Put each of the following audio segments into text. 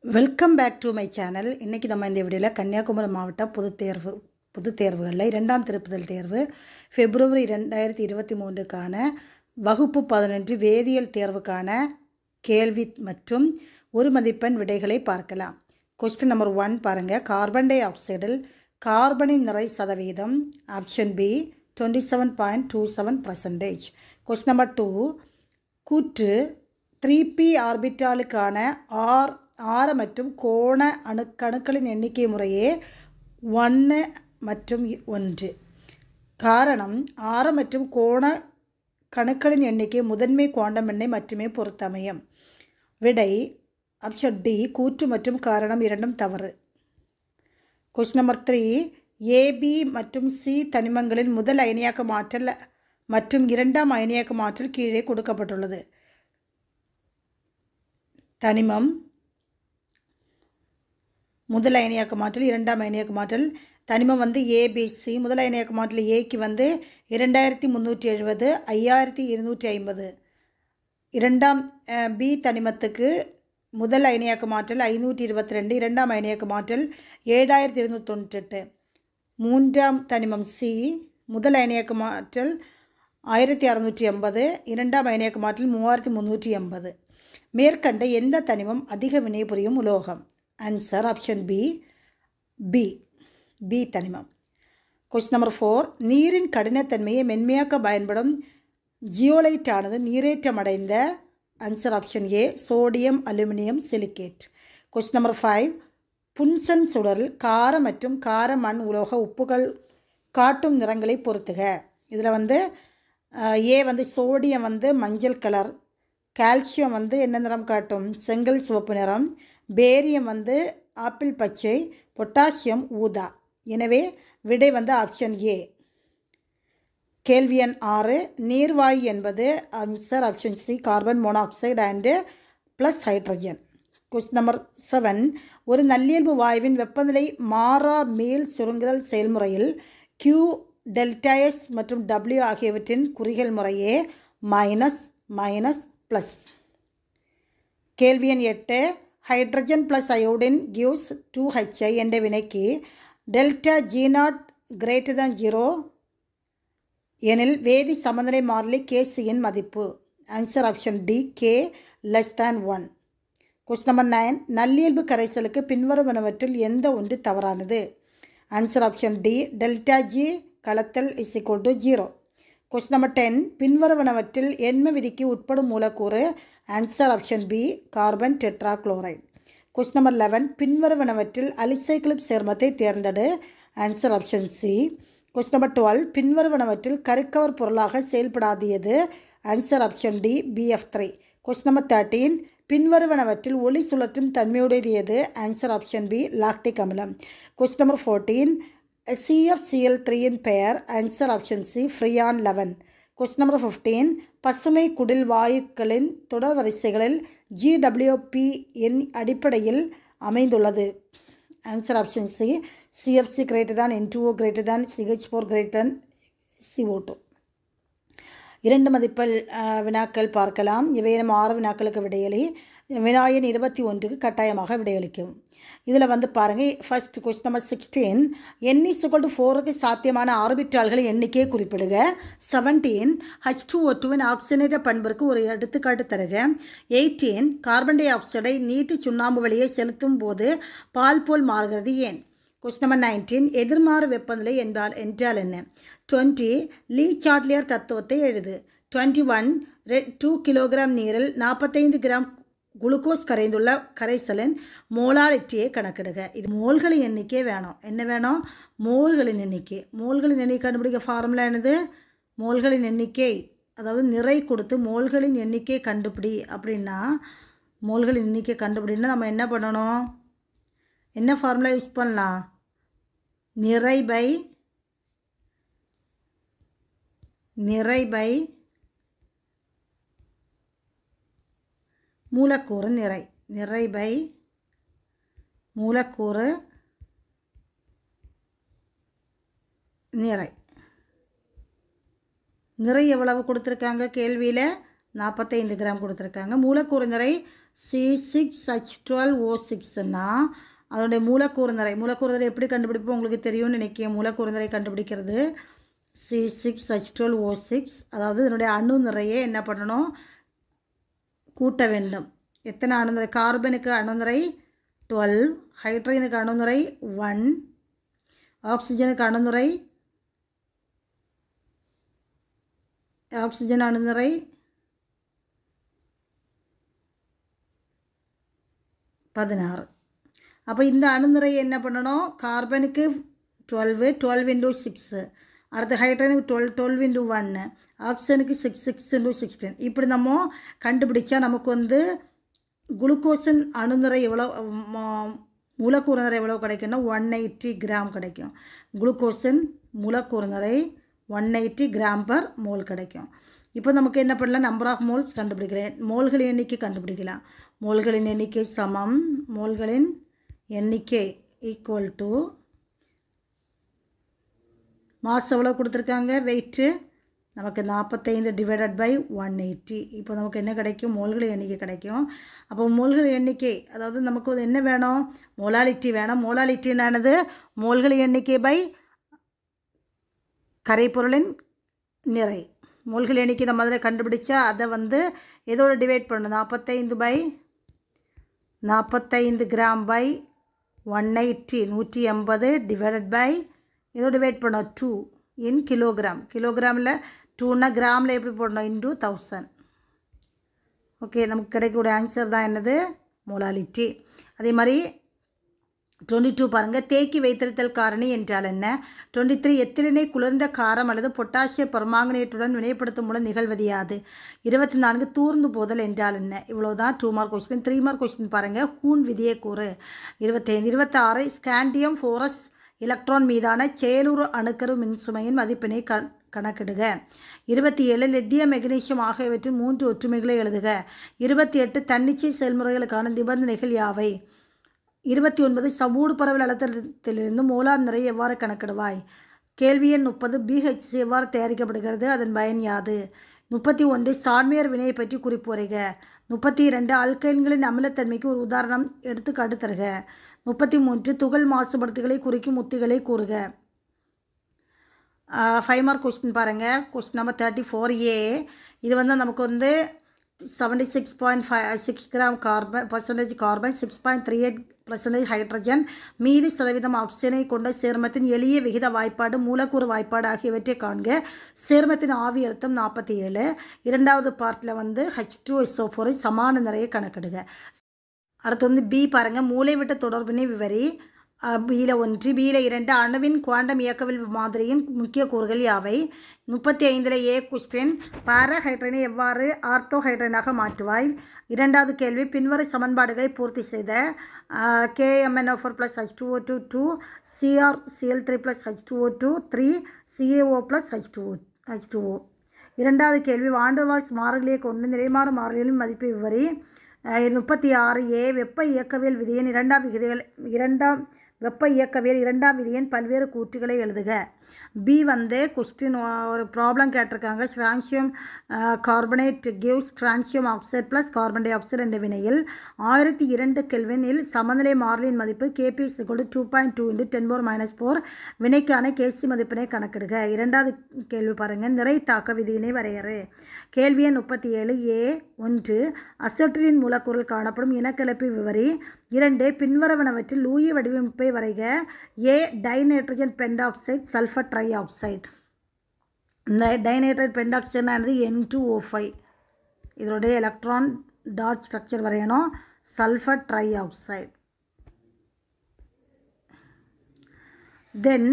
welcome back to my channel இன்றைக்கி நம்ம இந்த வீடியோவில் கன்னியாகுமரி மாவட்ட பொதுத் தேர்வு பொதுத் தேர்வுகளில் இரண்டாம் திருப்புதல் தேர்வு பிப்ரவரி ரெண்டாயிரத்தி இருபத்தி மூன்றுக்கான வகுப்பு பதினொன்று வேதியியல் தேர்வுக்கான கேள்வி மற்றும் ஒரு மதிப்பெண் விடைகளை பார்க்கலாம் கொஸ்டின் நம்பர் ஒன் பாருங்கள் கார்பன் டை ஆக்சைடில் கார்பனின் நிறை சதவீதம் option B twenty seven point two seven percentage question number two கூற்று த்ரீ பி ஆர்பிட்டாலுக்கான ஆர் ஆர மற்றும் கோண அணு கணுக்களின் எண்ணிக்கை முறையே ஒன்று மற்றும் ஒன்று காரணம் ஆர மற்றும் கோண கணுக்களின் எண்ணிக்கை முதன்மை குவாண்டம் எண்ணை மட்டுமே பொறுத்தமையும் விடை ஆப்ஷன் டி கூற்று மற்றும் காரணம் இரண்டும் தவறு கொஸ்டின் நம்பர் த்ரீ ஏபி மற்றும் சி தனிமங்களின் முதல் அயனியாக்க மாற்றல் மற்றும் இரண்டாம் அயனியாக்க மாற்றல் கீழே கொடுக்கப்பட்டுள்ளது தனிமம் முதல் அயனியாக்க மாற்றல் இரண்டாம் அயனியாக்க மாற்றல் தனிமம் வந்து ஏபிசி முதல் அயனியாக்க மாற்றல் ஏக்கு வந்து இரண்டாயிரத்தி முந்நூற்றி எழுபது ஐயாயிரத்தி இருநூற்றி ஐம்பது இரண்டாம் பி தனிமத்துக்கு முதல் அயனியாக்க மாற்றல் ஐநூற்றி இருபத்தி ரெண்டு இரண்டாம் அயனியாக்க மாற்றல் ஏழாயிரத்தி இருநூற்றி தொண்ணூற்றெட்டு மூன்றாம் தனிமம் சி முதல் அயனியாக்க மாற்றல் ஆயிரத்தி அறநூற்றி எண்பது இரண்டாம் அயனியாக்க மாற்றல் மூவாயிரத்தி முந்நூற்றி எண்பது மேற்கண்ட எந்த தனிமம் அதிக வினைபுரியும் உலோகம் answer option B B B தனிமம் கொஸ்டின் நம்பர் ஃபோர் நீரின் கடினத்தன்மையை மென்மையாக்க பயன்படும் ஜியோலைட் ஆனது நீரேற்றமடைந்த answer option A sodium aluminium silicate question number five Bunsen சுடரில் கார மற்றும் கார மண் உலோக உப்புகள் காட்டும் நிறங்களை பொறுத்துக இதில் வந்து ஏ வந்து சோடியம் வந்து மஞ்சள் கலர் கால்சியம் வந்து என்ன நிறம் காட்டும் செங்கல் சிவப்பு நிறம் பேரியம் வந்து ஆப்பிள் பச்சை பொட்டாசியம் ஊதா எனவே விடை வந்து ஆப்ஷன் ஏ கேள்வி எண் ஆறு நீர்வாயு என்பது answer option C carbon monoxide and plus hydrogen question number seven ஒரு நல்லியல்பு வாயுவின் வெப்பநிலை மாறா மேல் சுருங்குதல் செயல்முறையில் கியூ டெல்டா எஸ் மற்றும் டபிள்யூ ஆகியவற்றின் குறிகள் முறையே மைனஸ் மைனஸ் ப்ளஸ் கேள்வி எண் எட்டு hydrogen plus iodine gives two HI என்ற வினைக்கு delta G naught greater than zero எனில் வேதி சமநிலை மாறிலி கேசியின் மதிப்பு answer option D K less than one question number nine நல்லியல்பு கரைசலுக்கு பின்வருவனவற்றில் எந்த ஒன்று தவறானது answer option D delta G கலத்தல் is equal to zero question number ten பின்வருவனவற்றில் எண்ம விதிக்கு உட்படும் மூலக்கூறு answer option B carbon tetrachloride question number eleven பின்வருவனவற்றில் அலிசைக்ளிக் சேர்மத்தை தேர்ந்தெடு answer option C question number twelve பின்வருவனவற்றில் கருக்கவர் பொருளாக செயல்படாதியது answer option D BF three question number thirteen பின்வருவனவற்றில் ஒளி சுழற்றும் தன்மையுடையது எது ஆன்சர் ஆப்ஷன் பி லாக்டிக் அமிலம் கொஸ்டின் நம்பர் ஃபோர்டீன் சிஎஃப்சிஎல் த்ரீயின் பெயர் answer option C freon eleven question number fifteen பசுமை குடில் வாயுக்களின் தொடர் வரிசைகளில் ஜிடபிள்யூபி என் அடிப்படையில் அமைந்துள்ளது answer option C CFC greater than N two O greater than CH four greater than CO two இரண்டு மதிப்பெண் வினாக்கள் பார்க்கலாம் இவை நம்ம ஆறு வினாக்களுக்கு விடையளி வினாயன் இருபத்தி ஒன்றுக்கு கட்டாயமாக விடையளிக்கும் இதில் வந்து பாருங்கள் first question number sixteen N is equal to ஃபோருக்கு சாத்தியமான ஆர்பிட்டால்களின் எண்ணிக்கையை குறிப்பிடுக செவன்டீன் ஹச் டூ ஓ டூவின் ஆக்சிஜனேட்ட பண்பிற்கு ஒரு எடுத்துக்காட்டு தருக எயிட்டீன் கார்பன் டை ஆக்சைடை நீட்டு சுண்ணாம்பு வழியை செலுத்தும் போது பால் போல் மாறுகிறது ஏன் கொஸ்டின் நம்பர் நைன்டீன் எதிர்மாறு வெப்பநிலை என்பால் என்றால் என்ன டுவெண்ட்டி லீ சாட்லியர் தத்துவத்தை எழுது டுவெண்ட்டி ஒன் ரெ டூ கிலோகிராம் நீரில் நாற்பத்தைந்து கிராம் குளுக்கோஸ் கரைந்துள்ள கரைசலின் மோலாலிட்டியை கணக்கிடுக இது மோல்களின் எண்ணிக்கை வேணும் என்ன வேணும் மோல்களின் எண்ணிக்கை மோல்களின் எண்ணிக்கை கண்டுபிடிக்க ஃபார்முலா என்னது மோல்களின் எண்ணிக்கை அதாவது நிறை கொடுத்து மோல்களின் எண்ணிக்கை கண்டுபிடி அப்படின்னா மோல்களின் எண்ணிக்கை கண்டுபிடினா நம்ம என்ன பண்ணணும் என்ன ஃபார்முலா யூஸ் பண்ணலாம் நிறை பை நிறை பை மூலக்கூறு நிறை நிறை பை மூலக்கூறு நிறை நிறை எவ்வளவு கொடுத்துருக்காங்க கேள்வியில் நாற்பத்தைந்து கிராம் கொடுத்துருக்காங்க மூலக்கூறு நிறை C six H twelve O சிக்ஸ்னா அதனுடைய மூலக்கூறு நிறை மூலக்கூறு நிறை எப்படி கண்டுபிடிப்போம் உங்களுக்கு தெரியும்னு நினைக்கிறேன் மூலக்கூறு நிறை கண்டுபிடிக்கிறது C six H twelve O six அதாவது இதனுடைய அணு நிறையை என்ன பண்ணணும் கூட்ட வேண்டும் எத்தனை அணுநிறை கார்பனுக்கு அணுநிறை டுவெல் ஹைட்ரஜனுக்கு அணுநிறை ஒன் ஆக்சிஜனுக்கு அணுநிறை ஆக்சிஜன் அணுநிறை பதினாறு அப்போ இந்த அணுநிறை என்ன பண்ணணும் கார்பனுக்கு டுவெல்வு டுவெல் இன்டூ சிக்ஸு அடுத்து ஹைட்ரஜனுக்கு டுவெல் டுவெல் இன்டூ ஒன்று ஆக்சிஜனுக்கு சிக்ஸ் சிக்ஸ் இன்டூ சிக்ஸ்டீன் இப்படி நம்ம கண்டுபிடிச்சா நமக்கு வந்து குளுக்கோஸின் அணுநிறை எவ்வளோ மூலக்கூறு நிறை எவ்வளோ கிடைக்கும்னா ஒன் எயிட்டி கிராம் கிடைக்கும் குளுக்கோஸின் மூலக்கூறு நிறை one eighty gram per mole கிடைக்கும் இப்போ நமக்கு என்ன பண்ணலாம் நம்பர் ஆஃப் மோல்ஸ் கண்டுபிடிக்கிறேன் மோல்களின் எண்ணிக்கை கண்டுபிடிக்கலாம் மோல்களின் எண்ணிக்கை சமம் மோல்களின் எண்ணிக்கை ஈக்குவல் டு மாஸ் எவ்வளோ கொடுத்துருக்காங்க வெயிட்டு நமக்கு நாற்பத்தைந்து டிவைடட் பை ஒன் எயிட்டி இப்போ நமக்கு என்ன கிடைக்கும் மோல்கள் எண்ணிக்கை கிடைக்கும் அப்போ மோல்கள் எண்ணிக்கை அதாவது நமக்கு வந்து என்ன வேணும் மோலாலிட்டி வேணும் மோலாலிட்டினானது மோல்கள் எண்ணிக்கை பை கரைப்பொருளின் நிறை மோல்கள் எண்ணிக்கை நம்ம அதில் கண்டுபிடிச்சா அதை வந்து எதோட டிவைட் பண்ணணும் நாற்பத்தைந்து பை நாற்பத்தைந்து கிராம் பை ஒன் எயிட்டி நூற்றி எண்பது டிவைடட் பை இதோட டிவைட் பண்ணோம் டூ இன் கிலோகிராம் கிலோகிராமில் டூனா கிராமில் எப்படி போடணும் இன்டூ தௌசண்ட் ஓகே நமக்கு கிடைக்கக்கூடிய ஆன்சர் தான் என்னது மோலாலிட்டி அதே மாதிரி டுவெண்ட்டி டூ பாருங்கள் தேக்கி வைத்திருத்தல் காரணி என்றால் என்ன டுவெண்ட்டி த்ரீ எத்திலினை குளிர்ந்த காரம் அல்லது பொட்டாசிய பர்மாங்கனேட்டுடன் வினைப்படுத்தும் மூலம் நிகழ்வது யாது இருபத்தி நான்கு தூர்ந்து போதல் என்றால் என்ன இவ்வளோதான் two mark question three mark question பாருங்கள் ஹூன் விதியை கூறு இருபத்தைந்து இருபத்தாறு ஸ்காண்டியம் ஃபோரஸ் எலக்ட்ரான் மீதான செயலுறு அணுக்கரு மின்சுமையின் மதிப்பினை க கணக்கிடுக இருபத்தி ஏழு லித்தியம் மெக்னீசியம் ஆகியவற்றின் மூன்று ஒற்றுமைகளை எழுதுக இருபத்தி எட்டு தன்னிச்சை செயல்முறைகளுக்கான நிபந்தனைகள் யாவை இருபத்தி ஒன்பது சமூடு பரவல் அழுத்தத்திலிருந்து மோலார் நிறை எவ்வாறு கணக்கிடுவாய் கேள்வி எண் முப்பது பிஹெச்சி எவ்வாறு தயாரிக்கப்படுகிறது அதன் பயன் யாது முப்பத்தி ஒன்று சான்மையர் வினையை பற்றி குறிப்பு வரைக முப்பத்தி இரண்டு அல்கைன்களின் அமிலத்தன்மைக்கு ஒரு உதாரணம் எடுத்துக்காட்டு தருக முப்பத்தி மூன்று துகள் மாசுபடுத்துகளை குறிக்கும் உத்திகளை கூறுக ஃபைவ் மார்க் கொஸ்டின் பாருங்கள் question number thirty four A இது வந்து நமக்கு வந்து seventy six point five six gram carbon percentage carbon six point three eight percentage hydrogen மீதி சதவீதம் ஆக்சிஜனை கொண்ட சேர்மத்தின் எளிய விகித வாய்ப்பாடு மூலக்கூறு வாய்ப்பாடு ஆகியவற்றை காண்க சேர்மத்தின் ஆவி அழுத்தம் நாற்பத்தி ஏழு இரண்டாவது பார்ட்டில் வந்து ஹெச் டூ எஸ்ஓ ஃபோரை சமான நிறைய கணக்கிடுக அடுத்து வந்து பி பாருங்கள் மூளைவிட்ட தொடர்பினை விவரி பியில் ஒன்று பியில் இரண்டு அணுவின் குவாண்டம் இயக்கவில் மாதிரியின் முக்கிய கூறுகள் யாவை முப்பத்தி ஐந்தில் ஏ கொஸ்டின் பாராஹைட்ரனை எவ்வாறு ஆர்த்தோஹைட்ரனாக மாற்றுவாய் இரண்டாவது கேள்வி பின்வரும் சமன்பாடுகளை பூர்த்தி செய்த K M N O four plus H two O two two C R C L three plus H two O two three C A O plus H two H two O இரண்டாவது கேள்வி வாண்டர்வால்ஸ் மாறிலியை கொண்டு நிலைமாறு மாறிலியின் மதிப்பை விவரி முப்பத்தி ஆறு ஏ வெப்ப இயக்கவியல் விதியின் இரண்டாம் விகிதைகள் இரண்டாம் வெப்ப இயக்கவியல் இரண்டாம் விதியின் பல்வேறு கூற்றுகளை எழுதுக பி வந்து கொஸ்டின் ஒரு ப்ராப்ளம் கேட்டிருக்காங்க strontium carbonate gives strontium oxide plus carbon di oxide என்ற வினையில் ஆயிரத்தி இரண்டு கெல்வினில் சமநிலை மாறிலின் மதிப்பு கேபி சிக்கோடு two point two into ten power minus four வினைக்கான கேசி மதிப்பினை கணக்கிடுக இரண்டாவது கேள்வி பாருங்கள் நிறை தாக்க விதியினை வரையறு கேள்வி எண் முப்பத்தி ஏழு ஏ ஒன்று அசோட்டிலின் மூலக்கூறில் காணப்படும் இனக்கலப்பு விவரி இரண்டு பின்வரவனவற்றில் லூயி வடிவமைப்பை வரைக A dinitrogen pentoxide sulphur tri oxide இந்த டைநைட்ரேட் பென்டாக்சைடானது என் டூ ஓ ஃபைவ் இதனுடைய எலக்ட்ரான் டாட் ஸ்ட்ரக்சர் வரையணும் sulphur tri oxide then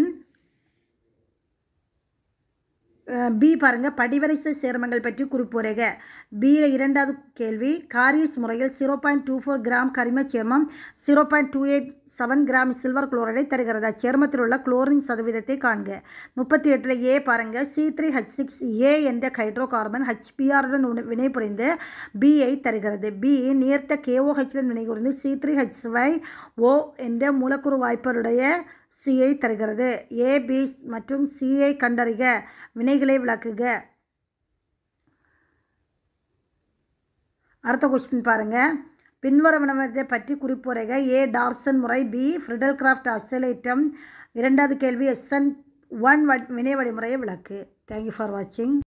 B பாருங்கள் படிவரிசை சேர்மங்கள் பற்றி குறிப்புரைக பியில் இரண்டாவது கேள்வி காரியஸ் முறையில் zero point two four gram கரிம சேர்மம் zero point two eight seven gram silver குளோரைடை தருகிறது அச்சேர்மத்தில் உள்ள குளோரின் சதவீதத்தை காண்க முப்பத்தி எட்டில் ஏ பாருங்கள் C three H six A என்ற ஹைட்ரோ கார்பன் ஹச்பிஆருடன் வினை புரிந்து பிஐ தருகிறது பி நீர்த்த கேஓஹெச்சுடன் வினை புரிந்து C three H Y O என்ற மூலக்கூறு வாய்ப்பருடைய சிஐ தருகிறது ஏ பி மற்றும் சிஐ கண்டறிக வினைகளை விளக்குக அடுத்த கொஸ்டின் பாருங்கள் பின்வருவனவற்றை பற்றி குறிப்புரைக ஏ டார்சன் முறை பி ஃப்ரிடல் கிராஃப்ட் அசலேட்டம் இரண்டாவது கேள்வி எஸ்என் ஒன் வினை வழிமுறையை விளக்கு தேங்க்யூ ஃபார் வாட்சிங்